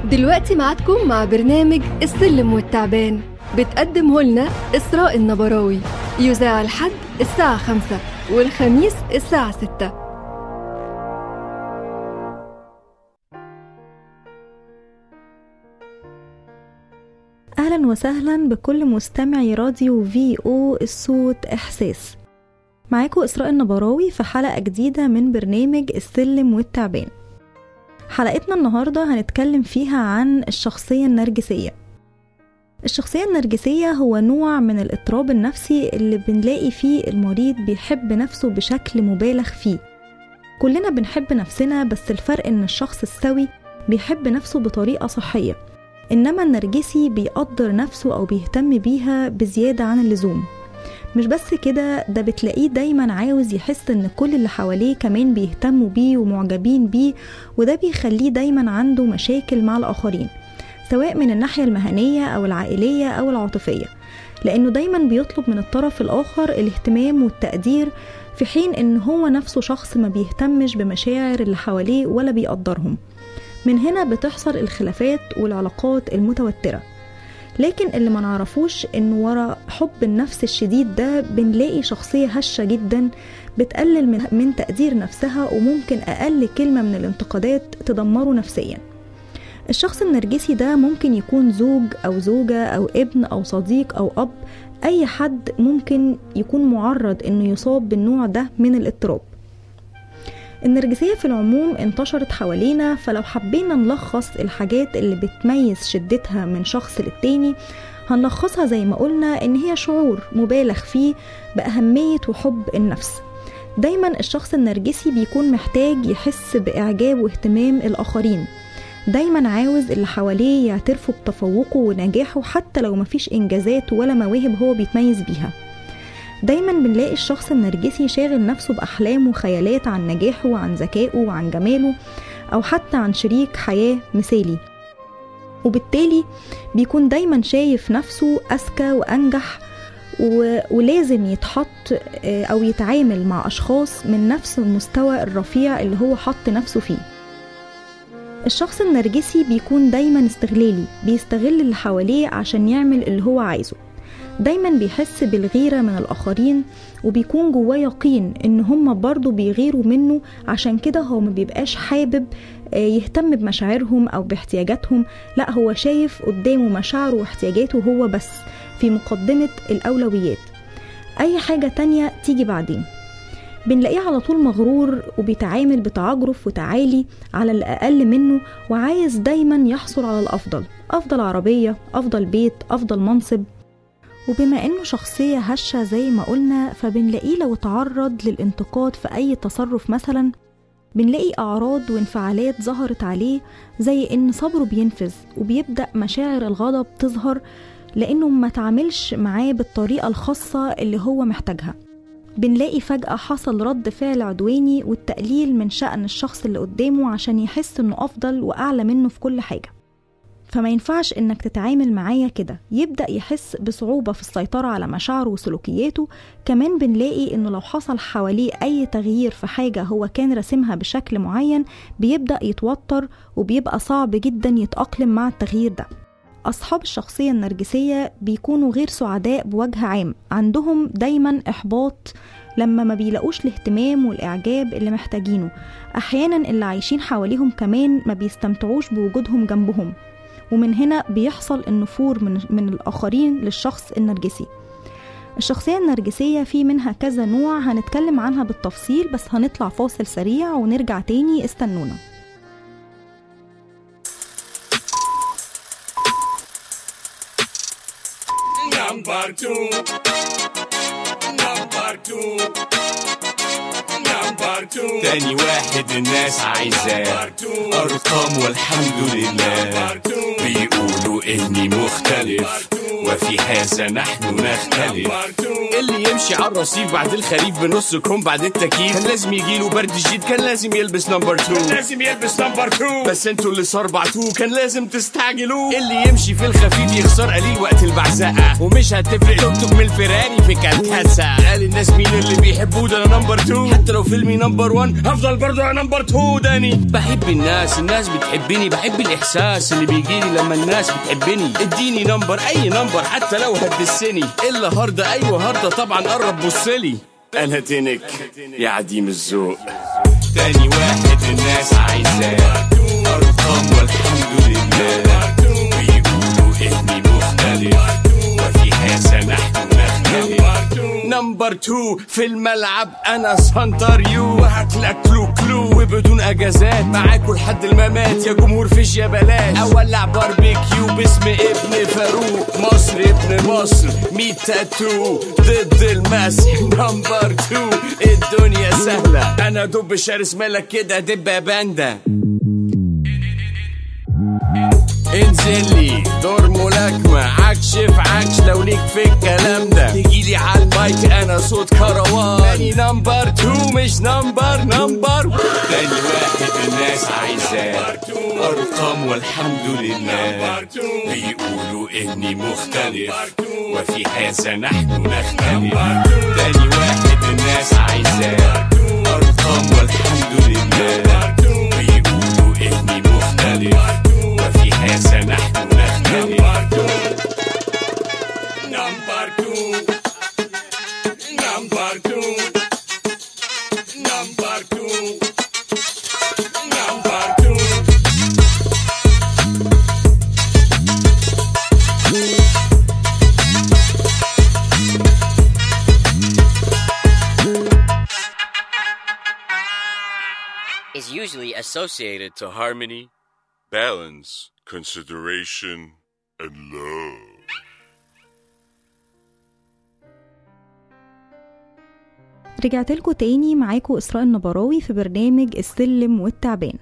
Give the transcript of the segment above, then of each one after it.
دلوقتي معادكم مع برنامج السلم والتعبان بتقدمه لنا إسراء النبراوي يذاع الحد الساعة خمسة والخميس الساعة ستة أهلا وسهلا بكل مستمعي راديو في أو الصوت إحساس معاكم إسراء النبراوي في حلقة جديدة من برنامج السلم والتعبان حلقتنا النهاردة هنتكلم فيها عن الشخصية النرجسية الشخصية النرجسية هو نوع من الاضطراب النفسي اللي بنلاقي فيه المريض بيحب نفسه بشكل مبالغ فيه كلنا بنحب نفسنا بس الفرق ان الشخص السوي بيحب نفسه بطريقة صحية إنما النرجسي بيقدر نفسه أو بيهتم بيها بزيادة عن اللزوم مش بس كده ده بتلاقيه دايما عاوز يحس ان كل اللي حواليه كمان بيهتموا بيه ومعجبين بيه وده بيخليه دايما عنده مشاكل مع الآخرين سواء من الناحية المهنية أو العائلية أو العاطفية لأنه دايما بيطلب من الطرف الآخر الاهتمام والتقدير في حين إن هو نفسه شخص ما بيهتمش بمشاعر اللي حواليه ولا بيقدرهم من هنا بتحصل الخلافات والعلاقات المتوترة لكن اللي ما نعرفوش ان ورا حب النفس الشديد ده بنلاقي شخصية هشة جدا بتقلل من, من تقدير نفسها وممكن أقل كلمة من الانتقادات تدمره نفسيا الشخص النرجسي ده ممكن يكون زوج أو زوجة أو ابن أو صديق أو أب أي حد ممكن يكون معرض إنه يصاب بالنوع ده من الاضطراب النرجسية في العموم انتشرت حوالينا فلو حبينا نلخص الحاجات اللي بتميز شدتها من شخص للتاني هنلخصها زي ما قلنا ان هي شعور مبالغ فيه بأهمية وحب النفس دايما الشخص النرجسي بيكون محتاج يحس بإعجاب واهتمام الآخرين دايما عاوز اللي حواليه يعترفوا بتفوقه ونجاحه حتى لو مفيش إنجازات ولا مواهب هو بيتميز بيها دايما بنلاقي الشخص النرجسي شاغل نفسه بأحلام وخيالات عن نجاحه وعن ذكائه وعن جماله أو حتى عن شريك حياة مثالي وبالتالي بيكون دايما شايف نفسه أذكى وأنجح و... ولازم يتحط أو يتعامل مع أشخاص من نفس المستوى الرفيع اللي هو حط نفسه فيه الشخص النرجسي بيكون دايما استغلالي بيستغل اللي حواليه عشان يعمل اللي هو عايزه دايما بيحس بالغيرة من الآخرين وبيكون جواه يقين إن هما برضه بيغيروا منه عشان كده هو ما بيبقاش حابب يهتم بمشاعرهم أو باحتياجاتهم لا هو شايف قدامه مشاعره واحتياجاته هو بس في مقدمة الأولويات أي حاجة تانية تيجي بعدين بنلاقيه على طول مغرور وبيتعامل بتعجرف وتعالي على الأقل منه وعايز دايما يحصل على الأفضل أفضل عربية أفضل بيت أفضل منصب وبما انه شخصية هشة زي ما قلنا فبنلاقيه لو تعرض للانتقاد في اي تصرف مثلا بنلاقي اعراض وانفعالات ظهرت عليه زي ان صبره بينفذ وبيبدأ مشاعر الغضب تظهر لانه ما تعاملش معاه بالطريقة الخاصة اللي هو محتاجها بنلاقي فجأة حصل رد فعل عدواني والتقليل من شأن الشخص اللي قدامه عشان يحس انه افضل واعلى منه في كل حاجة فما ينفعش انك تتعامل معايا كده يبدا يحس بصعوبه في السيطره على مشاعره وسلوكياته كمان بنلاقي انه لو حصل حواليه اي تغيير في حاجه هو كان راسمها بشكل معين بيبدا يتوتر وبيبقى صعب جدا يتاقلم مع التغيير ده أصحاب الشخصية النرجسية بيكونوا غير سعداء بوجه عام عندهم دايما إحباط لما ما بيلاقوش الاهتمام والإعجاب اللي محتاجينه أحيانا اللي عايشين حواليهم كمان ما بيستمتعوش بوجودهم جنبهم ومن هنا بيحصل النفور من, من الآخرين للشخص النرجسي الشخصية النرجسية في منها كذا نوع هنتكلم عنها بالتفصيل بس هنطلع فاصل سريع ونرجع تاني استنونا Number two. Number two. Number two. تاني واحد الناس عايزاه Number two. أرقام والحمد لله Number two. بيقولوا إني مختلف وفي هذا نحن نختلف Number two. اللي يمشي على الرصيف بعد الخريف بنص كوم بعد التكييف كان لازم يجيله برد شديد كان لازم يلبس نمبر 2 لازم يلبس نمبر 2 بس انتوا اللي صربعتوه كان لازم تستعجلوه اللي يمشي في الخفيف يخسر قليل وقت البعزقه ومش هتفرق توك توك من الفيراري في كالكاسة قال الناس مين اللي بيحبوه ده انا نمبر 2 حتى لو فيلمي نمبر 1 هفضل برضه انا نمبر 2 داني بحب الناس الناس بتحبني بحب الاحساس اللي بيجيلي لما الناس بتحبني اديني نمبر اي نمبر حتى لو هتدسني الا هارده ايوه هارده طبعا قرب بصلي انا تنك يا عديم الذوق تاني واحد الناس عايزاه ارقام والحمد لله ويقولوا اني مختلف وفي هذا نحن نختلف نمبر تو في الملعب انا سنتر يو وهاكلك كلو كلو وبدون اجازات معاكوا لحد الممات يا جمهور فيش يا بلاش اولع باربيكيو باسم ابن فاروق مصر ابن مصر ميت تاتو ضد المسح نمبر تو الدنيا سهله انا دب شرس ملك كده دب يا باندا انزل لي دور ملاكمة عكش في عكش لو ليك في الكلام ده تجيلي على المايك انا صوت كروان تاني نمبر تو مش نمبر نمبر تاني واحد الناس عايزاه ارقام والحمد لله بيقولوا اني مختلف وفي هذا نحن نختلف تاني واحد الناس عايزاه ارقام والحمد لله بيقولوا اني مختلف وفي هذا نحن نختلف نمبر 2 نمبر 2 نمبر 2 نمبر 2 is usually associated to harmony, balance, consideration, and love. رجعت لكم تاني معاكم إسراء النبراوي في برنامج السلم والتعبان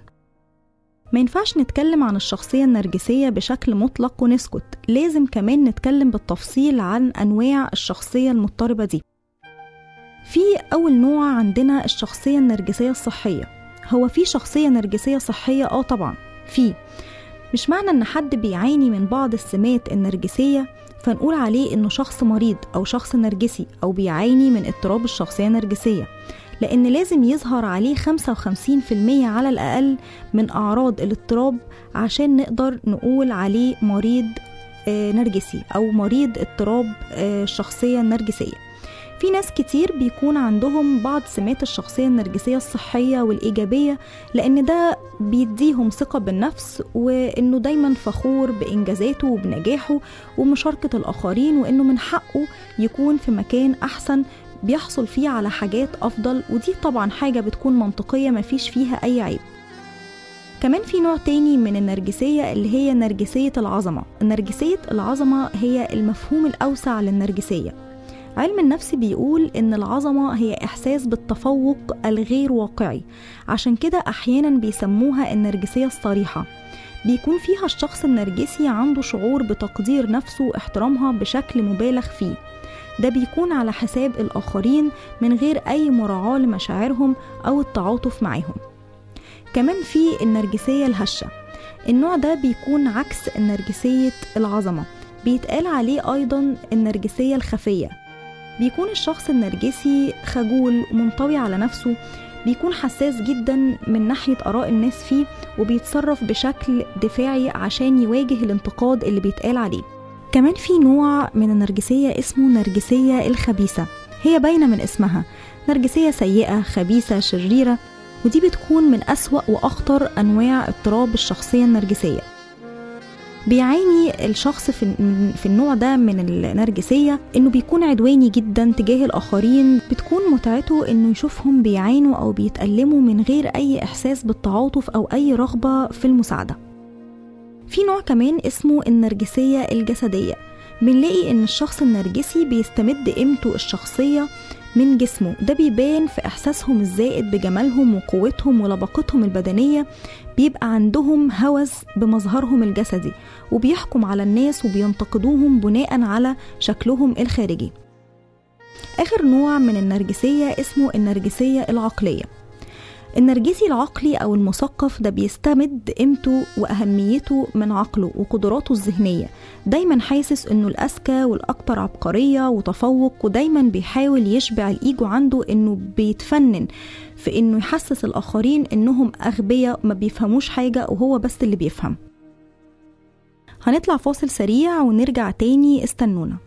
ما ينفعش نتكلم عن الشخصية النرجسية بشكل مطلق ونسكت لازم كمان نتكلم بالتفصيل عن أنواع الشخصية المضطربة دي في أول نوع عندنا الشخصية النرجسية الصحية هو في شخصية نرجسية صحية اه طبعا في مش معنى ان حد بيعاني من بعض السمات النرجسية فنقول عليه انه شخص مريض او شخص نرجسي او بيعاني من اضطراب الشخصية النرجسية لان لازم يظهر عليه 55% على الاقل من اعراض الاضطراب عشان نقدر نقول عليه مريض آه، نرجسي او مريض اضطراب آه، الشخصية النرجسية في ناس كتير بيكون عندهم بعض سمات الشخصية النرجسية الصحية والإيجابية لأن ده بيديهم ثقة بالنفس وإنه دايما فخور بإنجازاته وبنجاحه ومشاركة الآخرين وإنه من حقه يكون في مكان أحسن بيحصل فيه على حاجات أفضل ودي طبعا حاجة بتكون منطقية مفيش فيها أي عيب كمان في نوع تاني من النرجسية اللي هي نرجسية العظمة النرجسية العظمة هي المفهوم الأوسع للنرجسية علم النفس بيقول إن العظمة هي إحساس بالتفوق الغير واقعي عشان كده أحيانا بيسموها النرجسية الصريحة بيكون فيها الشخص النرجسي عنده شعور بتقدير نفسه واحترامها بشكل مبالغ فيه ده بيكون على حساب الآخرين من غير أي مراعاة لمشاعرهم أو التعاطف معاهم كمان في النرجسية الهشة النوع ده بيكون عكس النرجسية العظمة بيتقال عليه أيضا النرجسية الخفية بيكون الشخص النرجسي خجول ومنطوي على نفسه بيكون حساس جدا من ناحية آراء الناس فيه وبيتصرف بشكل دفاعي عشان يواجه الانتقاد اللي بيتقال عليه كمان في نوع من النرجسية اسمه نرجسية الخبيثة هي باينة من اسمها نرجسية سيئة خبيثة شريرة ودي بتكون من أسوأ وأخطر أنواع اضطراب الشخصية النرجسية بيعاني الشخص في في النوع ده من النرجسيه انه بيكون عدواني جدا تجاه الاخرين بتكون متعته انه يشوفهم بيعانوا او بيتألموا من غير اي احساس بالتعاطف او اي رغبه في المساعده في نوع كمان اسمه النرجسيه الجسديه بنلاقي ان الشخص النرجسي بيستمد قيمته الشخصيه من جسمه ده بيبان في احساسهم الزائد بجمالهم وقوتهم ولباقتهم البدنيه بيبقى عندهم هوس بمظهرهم الجسدي وبيحكم على الناس وبينتقدوهم بناء على شكلهم الخارجي آخر نوع من النرجسية اسمه النرجسية العقلية النرجسي العقلي أو المثقف ده بيستمد قيمته وأهميته من عقله وقدراته الذهنية دايما حاسس إنه الأذكى والأكثر عبقرية وتفوق ودايما بيحاول يشبع الإيجو عنده إنه بيتفنن في إنه يحسس الآخرين إنهم أغبياء ما بيفهموش حاجة وهو بس اللي بيفهم هنطلع فاصل سريع ونرجع تاني استنونا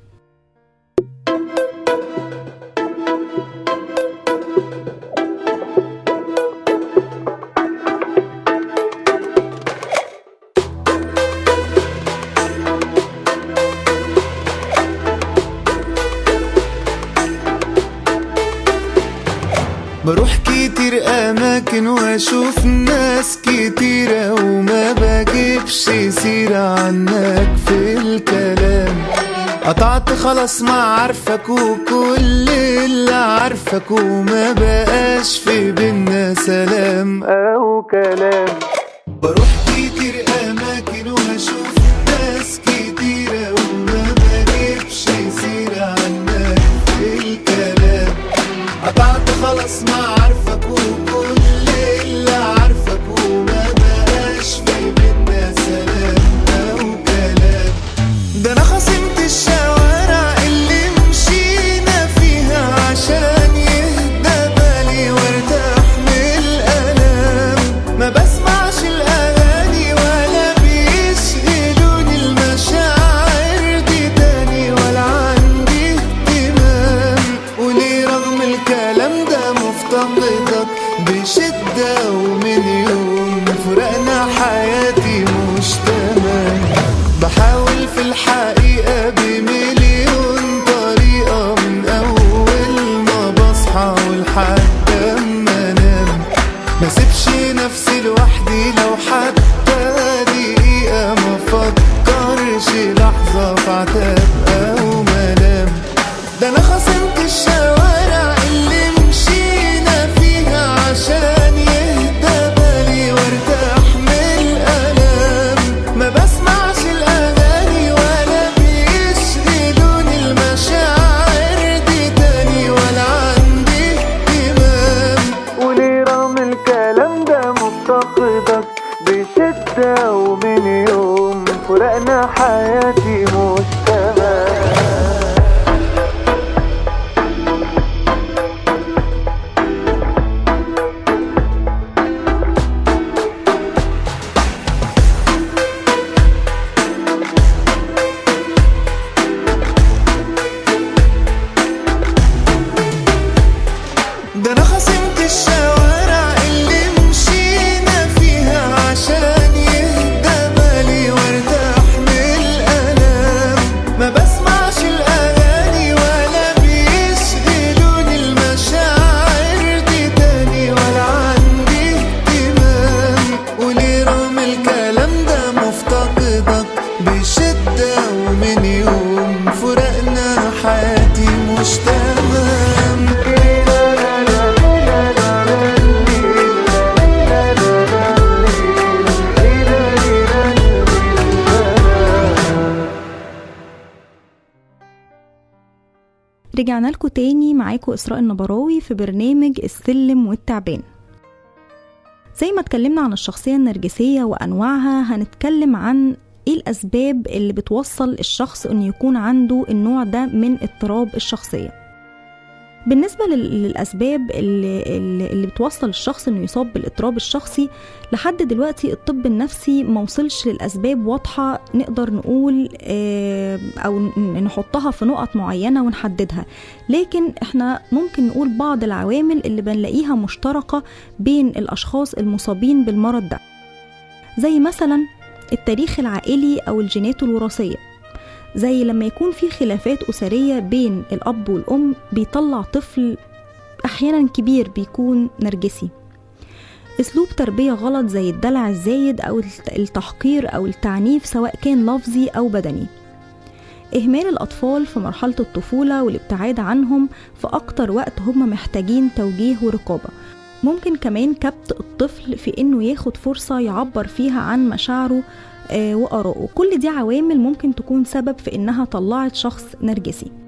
بروح كتير أماكن وأشوف ناس كتيرة وما بجيبش سيرة عنك في الكلام قطعت خلاص ما عارفك وكل اللي عارفك وما بقاش في بينا سلام أو كلام بروح كتير أماكن وأشوف ناس كتيرة وما بجيبش سيرة عنك في الكلام قطعت خلاص ما عارفك وكل اللي عارفك وما بقاش في بينا سلام أو كلام ده أنا خصمت الشوارع اللي مشينا فيها عشان يهدى بالي وارتاح من الألام ما بسمعش الأغاني ولا بيشغلوني المشاعر دي تاني ولا عندي اهتمام وليه رغم الكلام ده مفتقدك بشدة ومن يوم فرقنا حياتي مش تمام بحاول في الحقيقة بمليون طريقة من أول ما بصحى ولحد أما أنام ما سيبش نفسي لوحدي لو حتى دقيقة ما فكرش لحظة في عتاب أو ملام ده أنا خصمت الشوارع اللي مشينا فيها عشان يهدى بالي وارتاح من الألام ما بسمعش الأغاني ولا بيشغلوني المشاعر دي تاني ولا عندي اهتمام وليه رغم الكلام ده مفتقدك بشدة ومن يوم فرقنا حياتي مش تمام ده انا خصمت الشوارع اللي مشينا فيها عشان يهدى بالي وارتاح من الالام ما بسمعش الاغاني ولا بيشغلوني المشاعر دي تاني ولا عندي اهتمام وليه رغم الكلام ده مفتقدك بشدة ومن يوم فرقنا حياتي مش تمام رجعنا لكم تاني معاكم إسراء النبراوي في برنامج السلم والتعبان زي ما اتكلمنا عن الشخصية النرجسية وأنواعها هنتكلم عن ايه الأسباب اللي بتوصل الشخص انه يكون عنده النوع ده من اضطراب الشخصية بالنسبة لل- للأسباب اللي, اللي اللي بتوصل الشخص إنه يصاب بالاضطراب الشخصي لحد دلوقتي الطب النفسي ما وصلش للأسباب واضحة نقدر نقول آه، أو ن- نحطها في نقط معينة ونحددها لكن احنا ممكن نقول بعض العوامل اللي بنلاقيها مشتركة بين الأشخاص المصابين بالمرض ده زي مثلا التاريخ العائلي أو الجينات الوراثية زي لما يكون في خلافات أسرية بين الأب والأم بيطلع طفل أحيانا كبير بيكون نرجسي أسلوب تربية غلط زي الدلع الزايد أو الت- التحقير أو التعنيف سواء كان لفظي أو بدني إهمال الأطفال في مرحلة الطفولة والابتعاد عنهم في أكتر وقت هم محتاجين توجيه ورقابة ممكن كمان كبت الطفل في إنه ياخد فرصة يعبر فيها عن مشاعره آه، وآرائه كل دي عوامل ممكن تكون سبب في إنها طلعت شخص نرجسي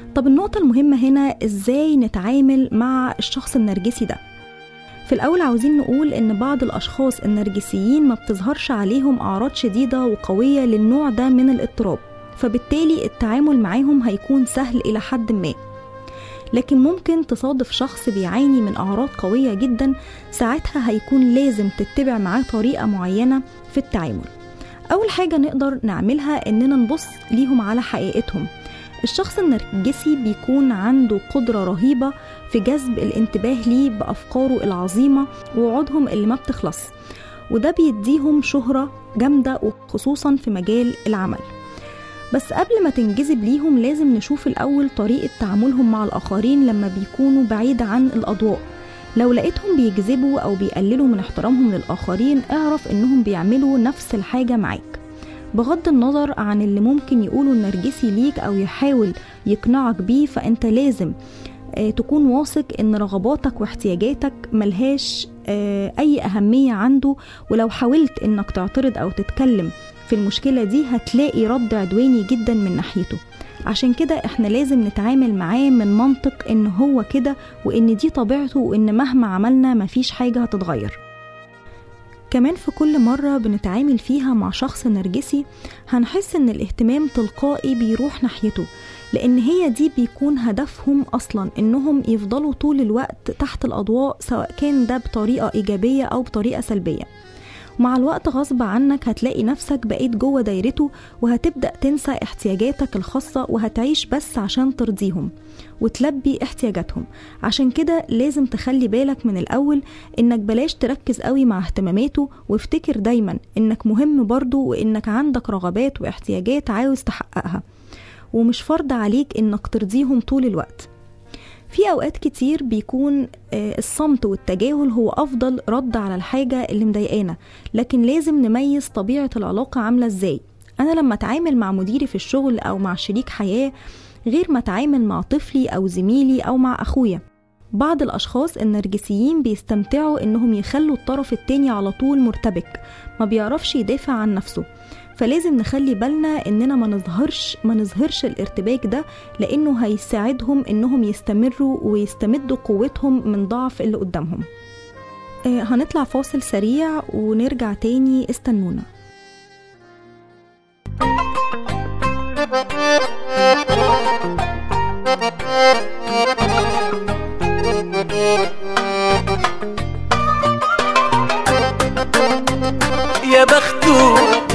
طب النقطة المهمة هنا ازاي نتعامل مع الشخص النرجسي ده في الأول عاوزين نقول إن بعض الأشخاص النرجسيين ما بتظهرش عليهم أعراض شديدة وقوية للنوع ده من الاضطراب فبالتالي التعامل معاهم هيكون سهل إلى حد ما لكن ممكن تصادف شخص بيعاني من أعراض قوية جدا ساعتها هيكون لازم تتبع معاه طريقة معينة في التعامل أول حاجة نقدر نعملها إننا نبص ليهم على حقيقتهم الشخص النرجسي بيكون عنده قدرة رهيبة في جذب الانتباه ليه بأفكاره العظيمة ووعودهم اللي ما بتخلص وده بيديهم شهرة جامدة وخصوصا في مجال العمل بس قبل ما تنجذب ليهم لازم نشوف الأول طريقة تعاملهم مع الآخرين لما بيكونوا بعيد عن الأضواء لو لقيتهم بيجذبوا أو بيقللوا من احترامهم للآخرين اعرف إنهم بيعملوا نفس الحاجة معاك بغض النظر عن اللي ممكن يقوله النرجسي ليك أو يحاول يقنعك بيه فأنت لازم آه، تكون واثق ان رغباتك واحتياجاتك ملهاش آه، اي اهمية عنده ولو حاولت انك تعترض او تتكلم في المشكلة دي هتلاقي رد عدواني جدا من ناحيته عشان كده احنا لازم نتعامل معاه من منطق ان هو كده وان دي طبيعته وان مهما عملنا مفيش حاجة هتتغير كمان في كل مرة بنتعامل فيها مع شخص نرجسي هنحس ان الاهتمام تلقائي بيروح ناحيته لان هي دي بيكون هدفهم اصلا انهم يفضلوا طول الوقت تحت الاضواء سواء كان ده بطريقة ايجابية او بطريقة سلبية ومع الوقت غصب عنك هتلاقي نفسك بقيت جوه دايرته وهتبدأ تنسى احتياجاتك الخاصة وهتعيش بس عشان ترضيهم وتلبي احتياجاتهم عشان كده لازم تخلي بالك من الأول إنك بلاش تركز قوي مع اهتماماته وافتكر دايما إنك مهم برضه وإنك عندك رغبات واحتياجات عاوز تحققها ومش فرض عليك إنك ترضيهم طول الوقت في أوقات كتير بيكون آه، الصمت والتجاهل هو أفضل رد على الحاجة اللي مضايقانا لكن لازم نميز طبيعة العلاقة عاملة إزاي أنا لما أتعامل مع مديري في الشغل أو مع شريك حياة غير ما أتعامل مع طفلي أو زميلي أو مع أخويا بعض الأشخاص النرجسيين بيستمتعوا إنهم يخلوا الطرف التاني على طول مرتبك ما بيعرفش يدافع عن نفسه فلازم نخلي بالنا اننا ما نظهرش ما نظهرش الارتباك ده لانه هيساعدهم انهم يستمروا ويستمدوا قوتهم من ضعف اللي قدامهم آه، هنطلع فاصل سريع ونرجع تاني استنونا يا بختو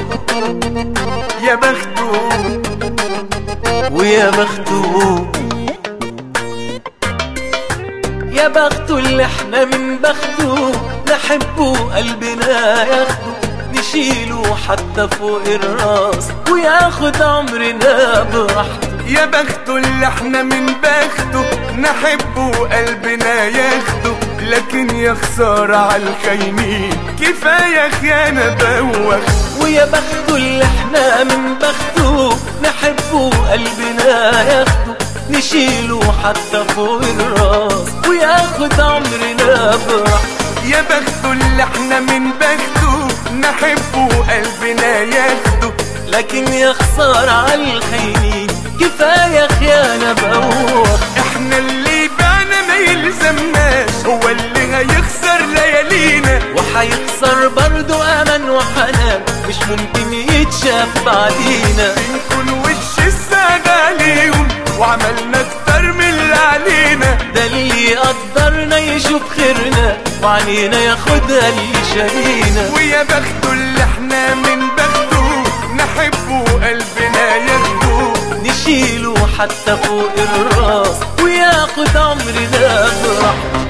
يا بختو ويا بختو يا بختو اللي احنا من بختو نحبه قلبنا ياخده نشيله حتى فوق الراس وياخد عمرنا براحته يا بخته اللي احنا من بخته نحبه قلبنا ياخده لكن يا خسارة على الخاينين كفاية خيانة بوخ ويا بخته اللي احنا من بخته نحبه قلبنا ياخده نشيله حتى فوق الراس وياخد عمرنا براحته يا بخته اللي احنا من بخته نحبه قلبنا ياخده لكن يا خسارة على الخاينين كفاية خيانة بوخ احنا اللي بعنا ما يلزمناش هو اللي هيخسر ليالينا وحيخسر برضو أمل وحنان مش ممكن يتشاف بعدينا بنكون وش السعادة عليهم وعملنا اكتر من اللي علينا ده اللي يقدرنا يشوف خيرنا وعنينا ياخدها اللي شارينا ويا بخته اللي احنا من بخته نحبه قلبنا ياخده نشيله حتى فوق الراس وياخد عمرنا براحته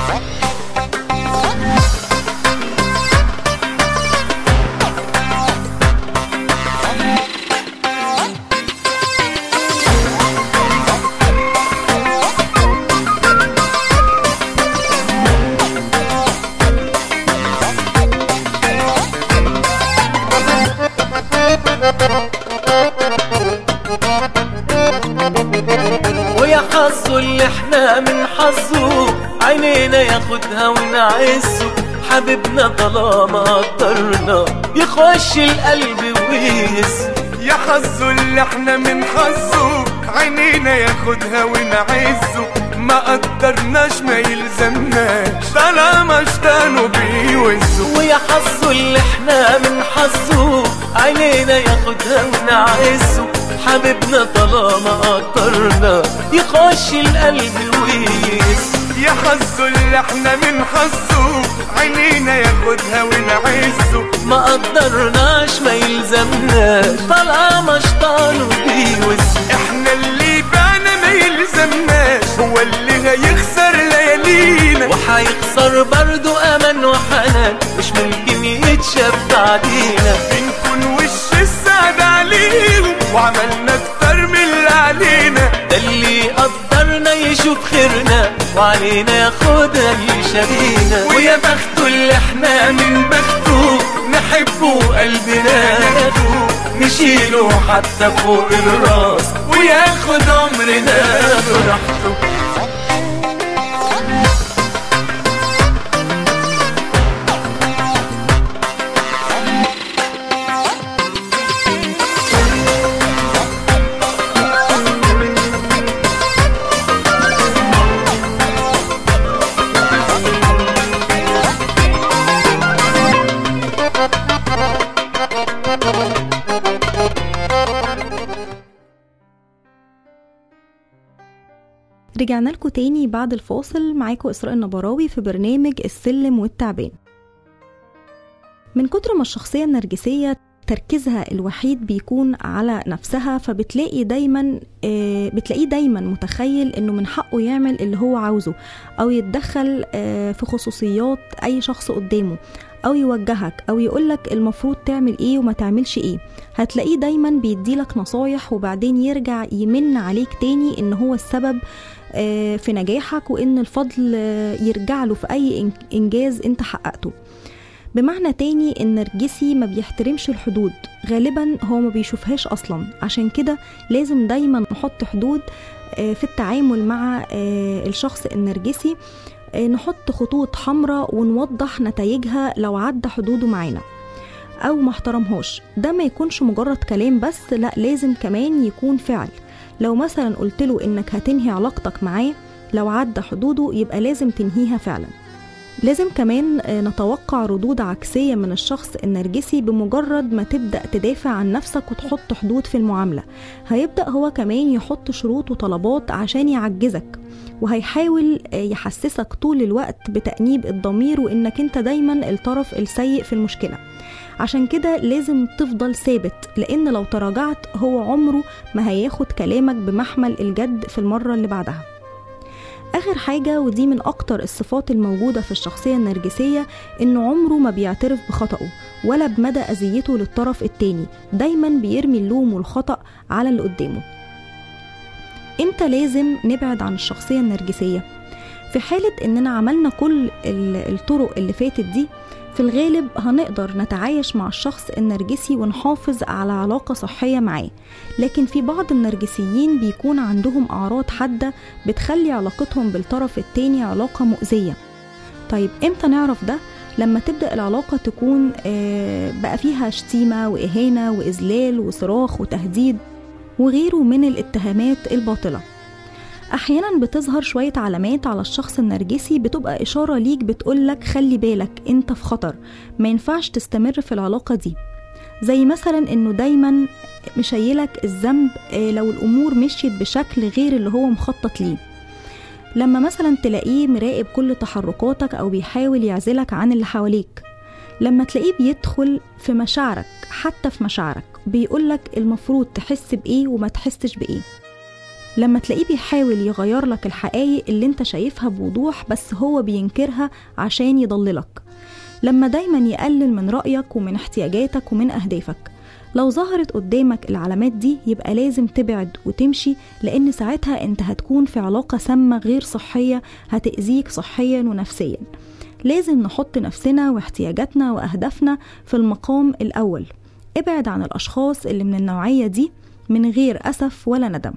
ويا حظه اللي احنا من حظه عينينا ياخدها ونعزه حبيبنا طالما قدرنا يخش القلب ويهز يا حظه اللي احنا من حظه عينينا ياخدها ونعزه ما قدرناش ما يلزمناش طالما اشتانوا بيوزوا ويا حظه اللي احنا من حظه عينينا ياخدها ونعزه حبيبنا طالما قدرنا يخش القلب ويقيس يا حظه اللي احنا من حظه عينينا ياخدها ونعزه ما قدرناش ما يلزمناش طالما اشطانوا بيوزوا احنا اللي بعنا ما يلزمناش هو اللي هيخسر ليالينا وحيخسر برضو امان وحنان مش ممكن يتشاف بعدينا بنكون وش السعد عليهم وعملنا اكتر من اللي علينا ده اللي قدرنا يشوف خيرنا وعلينا ياخدها يشارينا ويا بخته اللي احنا من بخته نحبه قلبنا ياخده نشيله حتى فوق الراس وياخد عمرنا براحته رجعنا لكم تاني بعد الفاصل معاكم إسراء النبراوي في برنامج السلم والتعبان من كتر ما الشخصية النرجسية تركيزها الوحيد بيكون على نفسها فبتلاقي دايما آه، بتلاقيه دايما متخيل انه من حقه يعمل اللي هو عاوزه او يتدخل آه، في خصوصيات اي شخص قدامه او يوجهك او يقولك المفروض تعمل ايه وما تعملش ايه هتلاقيه دايما بيديلك نصايح وبعدين يرجع يمن عليك تاني ان هو السبب آه، في نجاحك وان الفضل آه، يرجع له في اي إن- انجاز انت حققته بمعنى تاني النرجسي ما بيحترمش الحدود غالبا هو ما بيشوفهاش اصلا عشان كده لازم دايما نحط حدود آه، في التعامل مع آه، الشخص النرجسي آه، نحط خطوط حمراء ونوضح نتائجها لو عدى حدوده معانا او ما احترمهاش ده ما يكونش مجرد كلام بس لا لازم كمان يكون فعل لو مثلا قلت له انك هتنهي علاقتك معاه لو عدى حدوده يبقى لازم تنهيها فعلا لازم كمان آه، نتوقع ردود عكسية من الشخص النرجسي بمجرد ما تبدأ تدافع عن نفسك وتحط حدود في المعاملة هيبدأ هو كمان يحط شروط وطلبات عشان يعجزك وهيحاول آه، يحسسك طول الوقت بتأنيب الضمير وإنك أنت دايما الطرف السيء في المشكلة عشان كده لازم تفضل ثابت لأن لو تراجعت هو عمره ما هياخد كلامك بمحمل الجد في المرة اللي بعدها آخر حاجة ودي من أكتر الصفات الموجودة في الشخصية النرجسية إنه عمره ما بيعترف بخطأه ولا بمدى أذيته للطرف التاني دايما بيرمي اللوم والخطأ على اللي قدامه امتى لازم نبعد عن الشخصية النرجسية؟ في حالة إننا عملنا كل ال- الطرق اللي فاتت دي في الغالب هنقدر نتعايش مع الشخص النرجسي ونحافظ على علاقة صحية معاه لكن في بعض النرجسيين بيكون عندهم أعراض حادة بتخلي علاقتهم بالطرف التاني علاقة مؤذية طيب امتى نعرف ده؟ لما تبدأ العلاقة تكون آه، بقى فيها شتيمة وإهانة وإذلال وصراخ وتهديد وغيره من الاتهامات الباطلة أحيانا بتظهر شوية علامات على الشخص النرجسي بتبقى إشارة ليك بتقولك خلي بالك أنت في خطر ما ينفعش تستمر في العلاقة دي زي مثلا انه دايما مشيلك الذنب آه، لو الامور مشيت بشكل غير اللي هو مخطط ليه لما مثلا تلاقيه مراقب كل تحركاتك او بيحاول يعزلك عن اللي حواليك لما تلاقيه بيدخل في مشاعرك حتى في مشاعرك بيقولك المفروض تحس بايه وما تحسش بايه لما تلاقيه بيحاول يغير لك الحقائق اللي انت شايفها بوضوح بس هو بينكرها عشان يضللك لما دايما يقلل من رأيك ومن احتياجاتك ومن أهدافك لو ظهرت قدامك العلامات دي يبقى لازم تبعد وتمشي لأن ساعتها انت هتكون في علاقة سامة غير صحية هتأذيك صحيا ونفسيا لازم نحط نفسنا واحتياجاتنا وأهدافنا في المقام الأول ابعد عن الأشخاص اللي من النوعية دي من غير أسف ولا ندم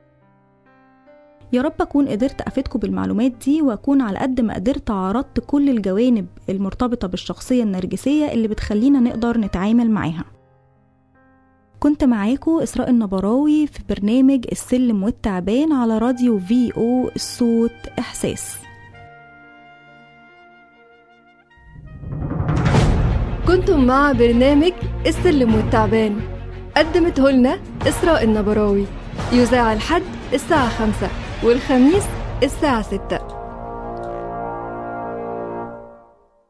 يا رب أكون قدرت أفيدكم بالمعلومات دي وأكون على قد ما قدرت عرضت كل الجوانب المرتبطة بالشخصية النرجسية اللي بتخلينا نقدر نتعامل معاها كنت معاكم إسراء النبراوي في برنامج السلم والتعبان على راديو في او الصوت إحساس كنتم مع برنامج السلم والتعبان قدمته لنا إسراء النبراوي يذاع الحد الساعة خمسة والخميس الساعة ستة